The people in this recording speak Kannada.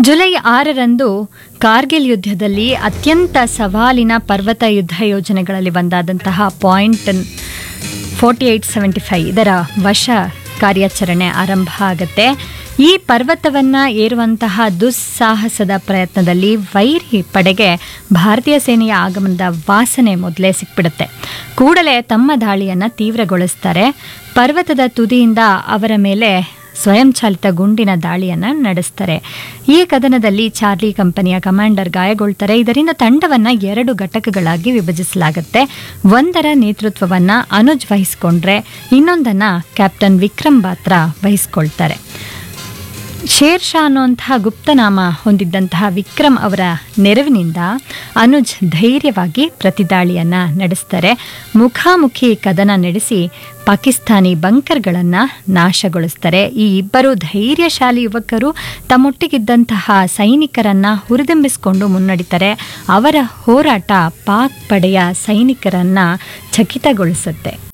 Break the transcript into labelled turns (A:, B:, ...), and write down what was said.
A: ಜುಲೈ ಆರರಂದು ಕಾರ್ಗಿಲ್ ಯುದ್ಧದಲ್ಲಿ ಅತ್ಯಂತ ಸವಾಲಿನ ಪರ್ವತ ಯುದ್ಧ ಯೋಜನೆಗಳಲ್ಲಿ ಒಂದಾದಂತಹ point forty eight seventy five ಇದರ ವಶ ಕಾರ್ಯಾಚರಣೆ ಆರಂಭ ಆಗುತ್ತೆ ಈ ಪರ್ವತವನ್ನು ಏರುವಂತಹ ದುಸ್ಸಾಹಸದ ಪ್ರಯತ್ನದಲ್ಲಿ ವೈರಿ ಪಡೆಗೆ ಭಾರತೀಯ ಸೇನೆಯ ಆಗಮನದ ವಾಸನೆ ಮೊದಲೇ ಸಿಕ್ಬಿಡುತ್ತೆ ಕೂಡಲೇ ತಮ್ಮ ದಾಳಿಯನ್ನು ತೀವ್ರಗೊಳಿಸ್ತಾರೆ ಪರ್ವತದ ತುದಿಯಿಂದ ಅವರ ಮೇಲೆ ಸ್ವಯಂಚಾಲಿತ ಗುಂಡಿನ ದಾಳಿಯನ್ನು ನಡೆಸ್ತಾರೆ ಈ ಕದನದಲ್ಲಿ ಚಾರ್ಲಿ ಕಂಪನಿಯ ಕಮಾಂಡರ್ ಗಾಯಗೊಳ್ತಾರೆ ಇದರಿಂದ ತಂಡವನ್ನು ಎರಡು ಘಟಕಗಳಾಗಿ ವಿಭಜಿಸಲಾಗುತ್ತೆ ಒಂದರ ನೇತೃತ್ವವನ್ನು ಅನುಜ್ ವಹಿಸ್ಕೊಂಡ್ರೆ ಇನ್ನೊಂದನ್ನು ಕ್ಯಾಪ್ಟನ್ ವಿಕ್ರಮ್ ಬಾತ್ರ ವಹಿಸ್ಕೊಳ್ತಾರೆ ಶೇರ್ ಶಾ ಅನ್ನುವಂತಹ ಗುಪ್ತನಾಮ ಹೊಂದಿದ್ದಂತಹ ವಿಕ್ರಮ್ ಅವರ ನೆರವಿನಿಂದ ಅನುಜ್ ಧೈರ್ಯವಾಗಿ ಪ್ರತಿದಾಳಿಯನ್ನು ನಡೆಸ್ತಾರೆ ಮುಖಾಮುಖಿ ಕದನ ನಡೆಸಿ ಪಾಕಿಸ್ತಾನಿ ಬಂಕರ್ಗಳನ್ನು ನಾಶಗೊಳಿಸ್ತಾರೆ ಈ ಇಬ್ಬರು ಧೈರ್ಯಶಾಲಿ ಯುವಕರು ತಮ್ಮೊಟ್ಟಿಗಿದ್ದಂತಹ ಸೈನಿಕರನ್ನ ಹುರಿದುಂಬಿಸಿಕೊಂಡು ಮುನ್ನಡಿತಾರೆ ಅವರ ಹೋರಾಟ ಪಾಕ್ ಪಡೆಯ ಸೈನಿಕರನ್ನ ಚಕಿತಗೊಳಿಸುತ್ತೆ